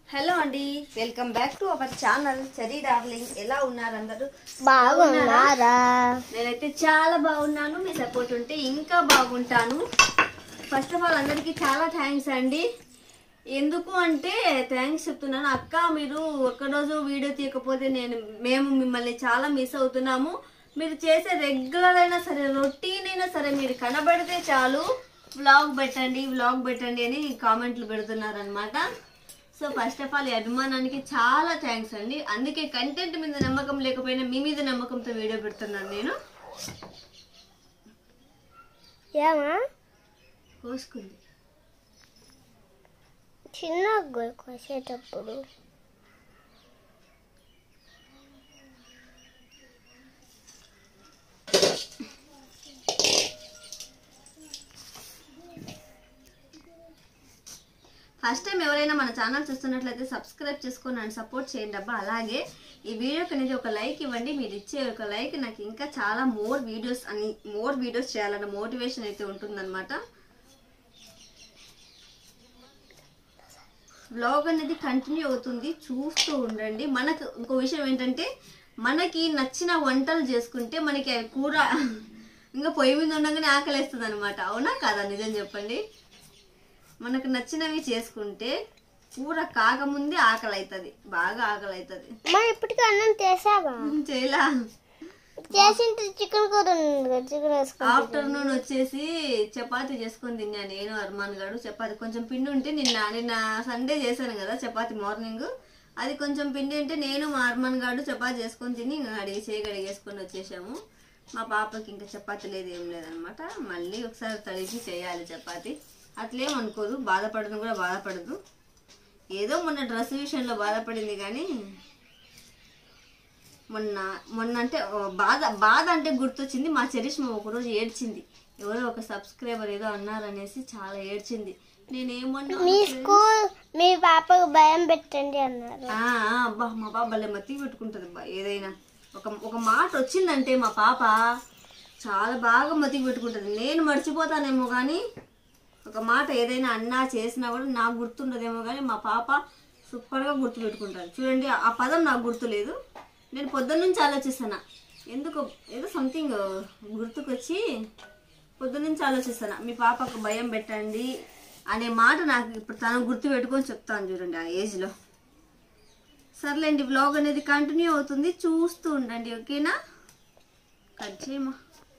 Hello అండి welcome back to our channel Cherry darling ఎలా ఉన్నారు అందరూ బాగున్నారా నేనైతే చాలా బాగున్నాను మీ సపోర్ట్ ఉంటే ఇంకా బాగుంటాను ఫస్ట్ ఆఫ్ ఆల్ అందరికీ చాలా థ్యాంక్స్ అండి ఎందుకు అంటే థ్యాంక్స్ చెప్తున్నాను అక్క మీరు ఒక్కరోజు వీడియో తీయకపోతే నేను మేము మిమ్మల్ని చాలా మిస్ అవుతున్నాము మీరు చేసే రెగ్యులర్ అయినా సరే రొటీన్ అయినా సరే మీరు కనబడితే చాలు వ్లాగ్ పెట్టండి వ్లాగ్ పెట్టండి అని కామెంట్లు పెడుతున్నారనమాట సో ఫస్ట్ ఆఫ్ ఆల్ ఈ అభిమానానికి చాలా థ్యాంక్స్ అండి అందుకే కంటెంట్ మీద నమ్మకం లేకపోయినా మీ మీద నమ్మకంతో వీడియో పెడుతున్నాను నేను ఏమా కోసుకుంది చిన్న గొయ్యి కోసేటప్పుడు ఫస్ట్ టైం ఎవరైనా మన ఛానల్ చూస్తున్నట్లయితే సబ్స్క్రైబ్ చేసుకొని నన్ను సపోర్ట్ చేయండి అబ్బా అలాగే ఈ వీడియోకి అనేది ఒక లైక్ ఇవ్వండి మీరు ఇచ్చే ఒక లైక్ నాకు ఇంకా చాలా మోర్ వీడియోస్ అని మోర్ వీడియోస్ చేయాలన్న మోటివేషన్ అయితే ఉంటుందన్నమాట బ్లాగ్ అనేది కంటిన్యూ అవుతుంది చూస్తూ ఉండండి మనకు ఇంకో విషయం ఏంటంటే మనకి నచ్చిన వంటలు చేసుకుంటే మనకి అవి కూర ఇంకా పొయ్యి మీద ఉండగానే ఆకలేస్తుంది అనమాట అవునా కాదా నిజం చెప్పండి మనకు నచ్చినవి చేసుకుంటే కూర కాకముందే ఆకలి అవుతుంది బాగా ఆకలి అవుతుంది మా ఇప్పటికీ అన్నం చేసావా చేయలా చేసింటే చికెన్ కూర ఉంది కదా చికెన్ వేసుకుని ఆఫ్టర్నూన్ వచ్చేసి చపాతి చేసుకొని తిన్నా నేను అర్మాన్ గారు చపాతి కొంచెం పిండి ఉంటే నిన్న నిన్న సండే చేశాను కదా చపాతి మార్నింగ్ అది కొంచెం పిండి ఉంటే నేను మా అర్మాన్ గారు చపాతి చేసుకొని తిని ఇంకా అడిగి చేయి కడిగేసుకొని వచ్చేసాము మా పాపకి ఇంకా చపాతి లేదు ఏం లేదనమాట మళ్ళీ ఒకసారి తడిగి చేయాలి చపాతి అట్లేం అనుకోదు బాధపడదు కూడా బాధపడదు ఏదో మొన్న డ్రెస్ విషయంలో బాధపడింది కానీ మొన్న మొన్న అంటే ఓ బాధ బాధ అంటే గుర్తొచ్చింది మా చరిష్మ ఒకరోజు ఏడ్చింది ఎవరో ఒక సబ్స్క్రైబర్ ఏదో అన్నారనేసి చాలా ఏడ్చింది నేనేమన్నా మీ స్కూల్ మీ పాపకు భయం పెట్టండి అన్నారు ఆ, ఆ, అబ్బా మా పాప భలే మత్తి పెట్టుకుంటుంది అబ్బా ఏదైనా ఒక ఒక మాట వచ్చిందంటే మా పాప చాలా బాగా మతికి పెట్టుకుంటుంది నేను మర్చిపోతానేమో కానీ ఒక మాట ఏదైనా అన్నా చేసినా కూడా నాకు గుర్తుండదేమో కానీ మా పాప సూపర్గా గుర్తు పెట్టుకుంటాను చూడండి ఆ పదం నాకు గుర్తులేదు నేను పొద్దున్న నుంచి ఆలోచిస్తాను ఎందుకు ఏదో సంథింగ్ గుర్తుకొచ్చి పొద్దున్న నుంచి ఆలోచిస్తాను మీ పాపకు భయం పెట్టండి అనే మాట నాకు ఇప్పుడు తను గుర్తు పెట్టుకొని చెప్తాను చూడండి ఆ ఏజ్లో సర్లేండి వ్లాగ్ అనేది కంటిన్యూ అవుతుంది చూస్తూ ఉండండి ఓకేనా కట్ చేయమా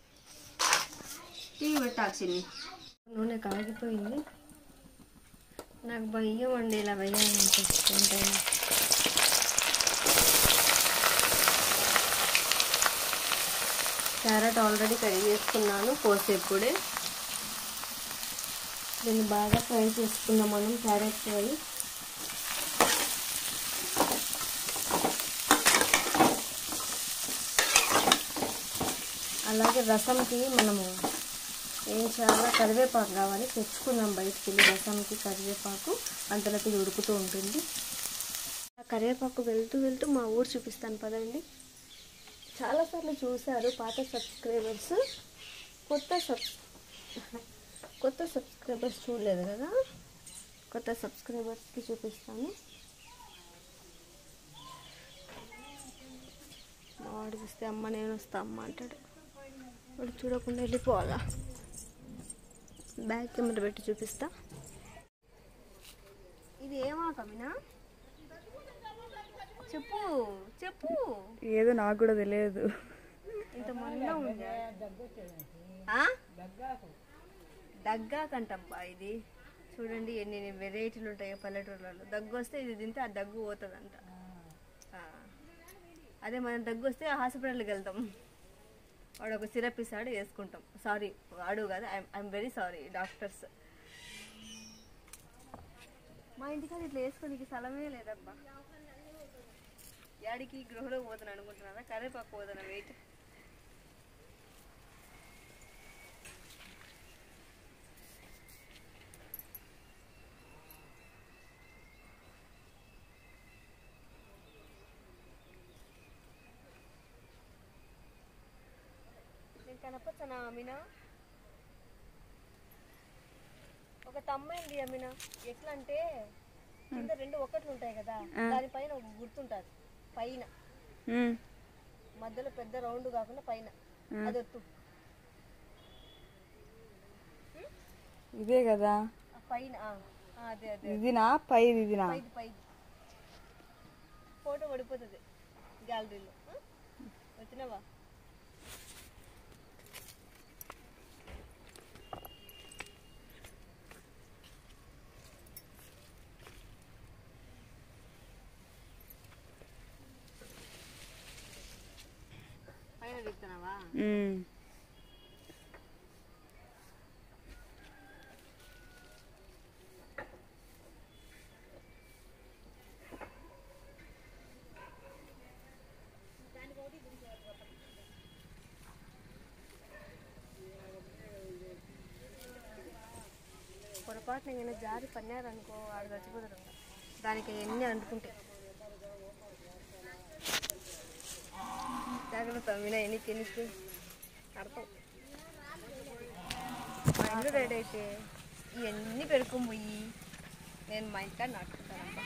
టీవీ పెట్టాల్సింది నూనె కాగిపోయింది నాకు భయం అండి ఇలా వేయాలనిపిస్తుంటే క్యారెట్ ఆల్రెడీ కడిగి చేసుకున్నాను కోసేపుడే దీన్ని బాగా ఫ్రై చేసుకుందాం మనం క్యారెట్ ఫ్రై అలాగే రసంకి మనము ఏం చేయాలో కరివేపాకు కావాలి తెచ్చుకుందాం బయటికి వెళ్ళి రసంకి కరివేపాకు అంతలోకి ఇది ఉడుకుతూ ఉంటుంది ఆ కరివేపాకు వెళ్తూ వెళ్తూ మా ఊరు చూపిస్తాను పదండి చాలాసార్లు చూశారు పాత సబ్స్క్రైబర్స్ కొత్త సబ్ కొత్త సబ్స్క్రైబర్స్ చూడలేదు కదా కొత్త సబ్స్క్రైబర్స్కి చూపిస్తాను మా వాడు చూస్తే అమ్మ నేను వస్తా అమ్మ అంటాడు వాడు చూడకుండా వెళ్ళిపోవాలా బ్యాక్ కెమెరా పెట్టి చూపిస్తా ఇది ఏమా కమినా చెప్పు చెప్పు ఏదో నాకు కూడా తెలియదు ఇంత మందా ఉంది ఆ? దగ్గాకంటబ్బా ఇది చూడండి ఎన్ని వెరైటీలు ఉంటాయో పల్లెటూర్లలో దగ్గు వస్తే ఇది తింటే ఆ దగ్గు పోతుందంట ఆ. అదే మనం దగ్గు వస్తే హాస్పిటల్కి వెళ్తాం వాడు ఒక సిరప్ ఇస్తాడు వేసుకుంటాం సారీ వాడు కాదు ఐఎమ్ వెరీ సారీ డాక్టర్స్ మా ఇంటికాడ ఇట్లా వేసుకోనికి స్థలమే లేదబ్బా యాడికి గృహలోకి పోతాను అనుకుంటున్నారా కరేపాకు పోతాను వెయిట్ నేను కనపచ్చనా అమినా ఒక తమ్మైంది అమినా ఎట్లా అంటే కింద రెండు ఒక్కట్లు ఉంటాయి కదా దానిపైన ఒక గుర్తుంటుంది పైన ఉమ్. మధ్యలో పెద్ద రౌండ్ కాకుండా పైన అది ఒత్తు ఇదే కదా ఆ పైన ఆ, ఆ, అదే అదే ఇదినా పైది ఇదినా పైది పైది ఫోటో పడిపోతుంది గ్యాలరీలో ఆ? వచ్చినావా పైన దిగుతున్నావా ఉమ్. పొరపాటున ఏమైనా జారి పన్నారనుకో ఆడ చచ్చిపోతారు ఇంకా. దానికి ఎన్ని అంటుకుంటాయి జాగ్రత్త విన ఎనికి ఎనికి అర్థం మా ఇల్లు రెడీ అయితే ఇవన్నీ పెరుకొని పోయి నేను మా ఇంటికాడ నాటుకుంటానమ్మా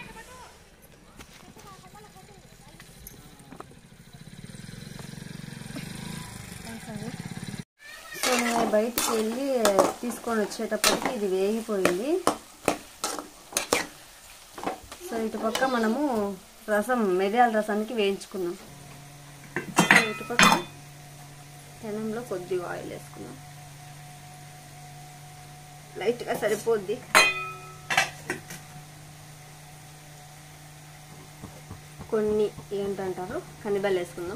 సో నేను బయటికి వెళ్ళి తీసుకొని వచ్చేటప్పటికి ఇది వేగిపోయింది సో ఇటు పక్క మనము రసం మిరియాల రసానికి వేయించుకున్నాం సో ఇటు పక్క పెనంలో కొద్దిగా ఆయిల్ వేసుకున్నాం లైట్గా సరిపోద్ది కొన్ని ఏంటంటారు కందిబెల్లు వేసుకుందాం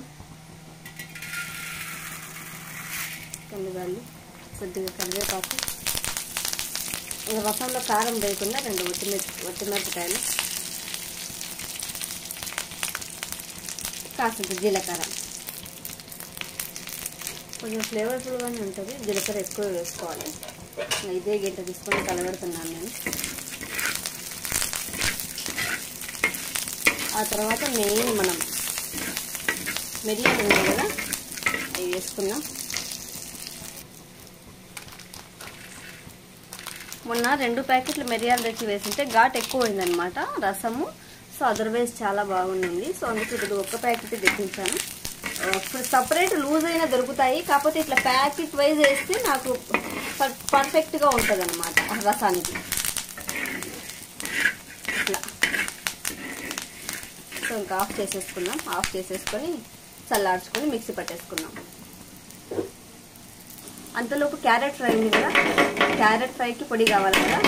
కందిబ్యాళ్ళు కొద్దిగా కరివేపాకు ఇంకా రసంలో కారం వేయకుండా రెండు ఒట్టిమిర్చి ఒట్టిమిరపకాయలు కాసింత జీలకర్ర కొంచెం ఫ్లేవర్ఫుల్గానే ఉంటుంది జీలకర్ర ఎక్కువ వేసుకోవాలి ఇంకా ఇదే గింట తీసుకొని కలబెడుతున్నాను నేను ఆ తర్వాత మెయిన్ మనం మిరియాలు ఉన్నాయి కదా అవి వేసుకుందాం మొన్న రెండు ప్యాకెట్లు మిరియాలు తెచ్చి వేసింటే ఘాట్ ఎక్కువ అయిందనమాట రసము సో అదర్వైజ్ చాలా బాగుండింది సో అందుకే ఇప్పుడు ఒక్క ప్యాకెట్ తెప్పించాను సపరేట్ లూజ్ అయినా దొరుకుతాయి కాకపోతే ఇట్లా ప్యాకెట్ వైజ్ వేస్తే నాకు పర్ఫెక్ట్గా ఉంటుంది అనమాట రసానికి ఇట్లా సో ఇంకా ఆఫ్ చేసేసుకుందాం ఆఫ్ చేసేసుకొని చల్లార్చుకొని మిక్సీ పట్టేసుకుందాం అంతలోపు క్యారెట్ ఫ్రై ఉంది కదా క్యారెట్ ఫ్రైకి పొడి కావాలి కదా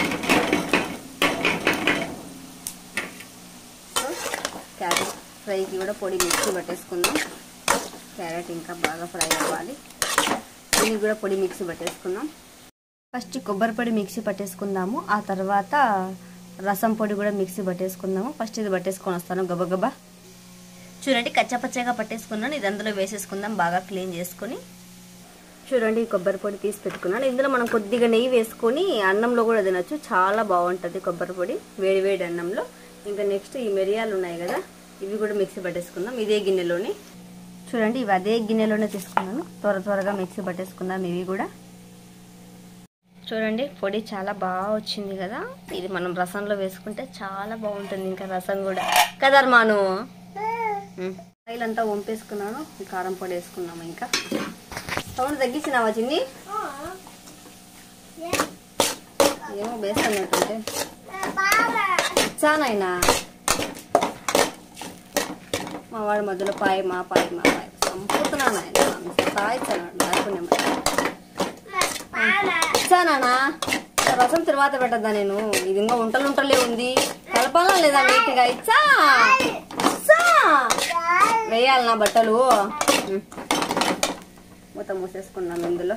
సో క్యారెట్ ఫ్రైకి కూడా పొడి మిక్సీ పట్టేసుకుందాం క్యారెట్ ఇంకా బాగా ఫ్రై అవ్వాలి దీనికి కూడా పొడి మిక్సీ పట్టేసుకుందాం ఫస్ట్ కొబ్బరి పొడి మిక్సీ పట్టేసుకుందాము ఆ తర్వాత రసం పొడి కూడా మిక్సీ పట్టేసుకుందాము ఫస్ట్ ఇది పట్టేసుకొని వస్తాను గబగబా చూడండి కచ్చపచ్చగా పట్టేసుకున్నాను ఇది అందులో వేసేసుకుందాం బాగా క్లీన్ చేసుకొని చూడండి ఈ కొబ్బరి పొడి తీసి పెట్టుకున్నాను ఇందులో మనం కొద్దిగా నెయ్యి వేసుకొని అన్నంలో కూడా తినొచ్చు చాలా బాగుంటుంది కొబ్బరి పొడి వేడి వేడి అన్నంలో ఇంకా నెక్స్ట్ ఈ మిరియాలు ఉన్నాయి కదా ఇవి కూడా మిక్సీ పట్టేసుకుందాం ఇదే గిన్నెలోనే చూడండి ఇవి అదే గిన్నెలోనే తీసుకున్నాను త్వర త్వరగా మిక్సీ పట్టేసుకుందాం ఇవి కూడా చూడండి పొడి చాలా బాగా వచ్చింది కదా ఇది మనం రసంలో వేసుకుంటే చాలా బాగుంటుంది ఇంకా రసం కూడా కదా మాను ఆయిల్ అంతా వంపేసుకున్నాను ఈ కారం పొడి వేసుకున్నాము ఇంకా సౌండ్ తగ్గించినావా చిన్ని ఏమో వేస్తున్నట్టుంటే చానైనా మా వాడి మధ్యలో పాయ మా పాయ మా పాయ చంపుతున్నాను ఆయన తాయిచ్చాను అనుకునే ఇచ్చానా రసం తర్వాత పెట్టద్దా నేను ఇది ఇంకా ఉంటలు ఉంటలే ఉంది కలపాలా లేదా నీట్గా ఇచ్చా ఇచ్చా వేయాలి నా బట్టలు ఉం. మూత మూసేసుకున్నాం ఇందులో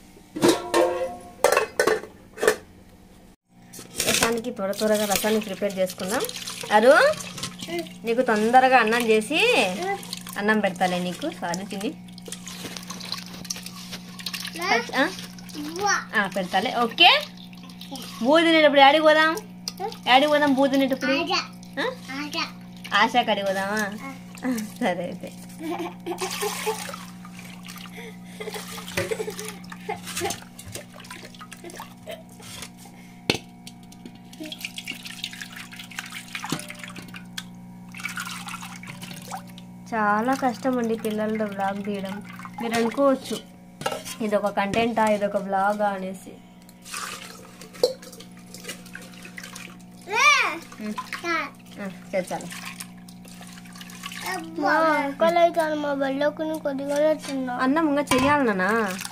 రసానికి త్వర త్వరగా రసాన్ని ప్రిపేర్ చేసుకుందాం అరు నీకు తొందరగా అన్నం చేసి అన్నం పెడతాలే నీకు సారీ తిని ఆ? ఆ, పెడతాలే ఓకే బూ తినేటప్పుడు యాడికి పోదాం యాడికి పోదాం బూ తినేటప్పుడు ఆ? ఆశా కడిగి పోదామా ఆ, సరే అయితే చాలా కష్టం అండి పిల్లలతో బ్లాగ్ తీయడం మీరు అనుకోవచ్చు ఇదొక కంటెంటా ఇదొక బ్లాగా అనేసి ఉమ్, ఆ, చేర్చాలి మా అంకల్ అయితే మా బళ్ళోకి కొద్దిగా తిన్నా అన్నం ఇంకా చెయ్యాలి నాన్న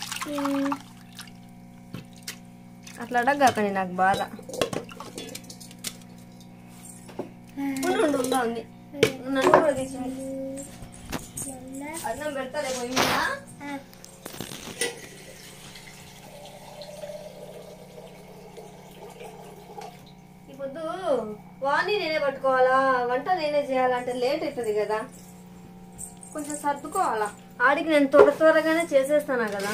అట్లా అడగకండి నాకు బాధ ఉండు, ఉండు, ఉండు, ఉంది. నన్ను కూడా తీసింది అన్నం పెడతారే పోయి మీద ఈ పొద్దు వాణి నేనే పట్టుకోవాలా వంట నేనే చేయాలంటే లేట్ అవుతుంది కదా కొంచెం సర్దుకోవాలా ఆడికి నేను త్వర త్వరగానే చేసేస్తానా కదా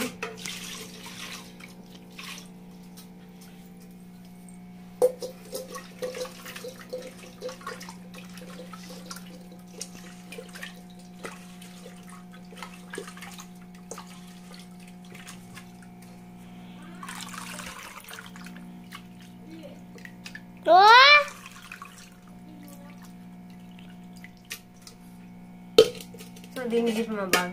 ఓ సో దీన్ని చెప్పమా బాగా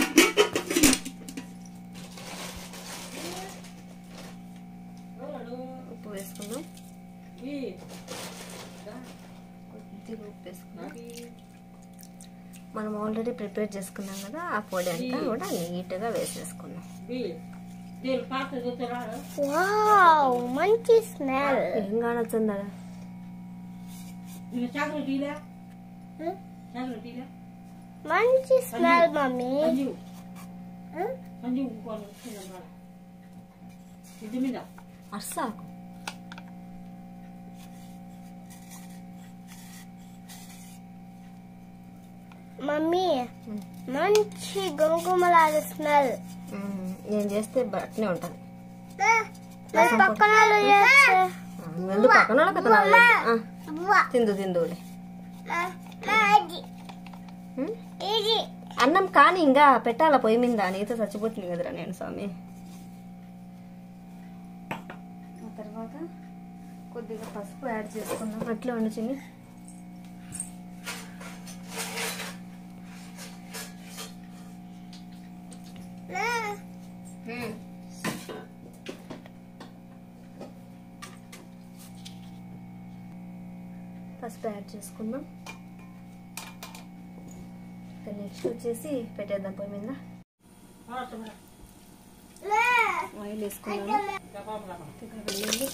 ఉప్పు వేసుకుందాం కొద్దిగా ఉప్పు వేసుకుందాం మనం ఆల్రెడీ ప్రిపేర్ చేసుకున్నాం కదా ఆ పొడి అంతా కూడా నీట్గా వేసేసుకుందాం వావ్ మంచి స్మెల్ ఏం కానొచ్చిందా మంచి స్మెల్ మమ్మీ అస్సాకు మమ్మీ మంచి గుమగుమలాడే స్మెల్ మ్మ్. నేను చేస్తే బట్నే ఉంటుంది మరి పక్కన వాళ్ళు చేస్తే ఎందుకు పక్కన వాళ్ళకి అతను అవ్వలేదు. ఆ, తిందు తిందులే మ్మ్? ఇది అన్నం కానీ ఇంకా పెట్టాలా పొయ్యి మీద నీతో చచ్చిపోతుంది కదరా నేను స్వామి ఆ తర్వాత కొద్దిగా పసుపు యాడ్ చేసుకుందాం అట్లా ఉండు చిన్ని మ్మ్. పసుపు యాడ్ చేసుకుందాం ఇంకా నెక్స్ట్ వచ్చేసి పెట్టేద్దాం పొయ్యి మీద ఆయిల్ వేసుకున్నాను ఇంకా వెల్లుల్లి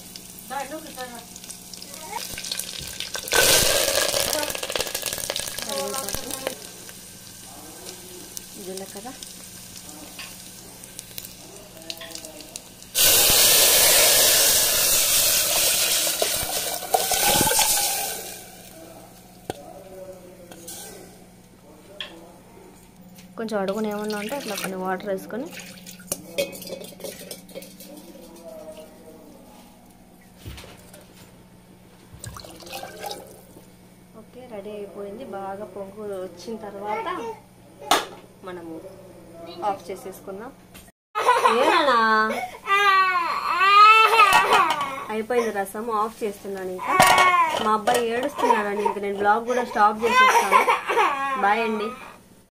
కరివేపాకు, జీలకర్ర కొంచెం అడుగుని ఏమన్నా ఉంటే అట్లా కొన్ని వాటర్ వేసుకొని ఓకే రెడీ అయిపోయింది బాగా పొంగు వచ్చిన తర్వాత మనము ఆఫ్ చేసేసుకుందాం ఏనా అయిపోయింది రసం ఆఫ్ చేస్తున్నాను ఇంకా మా అబ్బాయి ఏడుస్తున్నాడని ఇంక నేను బ్లాగ్ కూడా స్టాప్ చేసేస్తాను బాయ్ అండి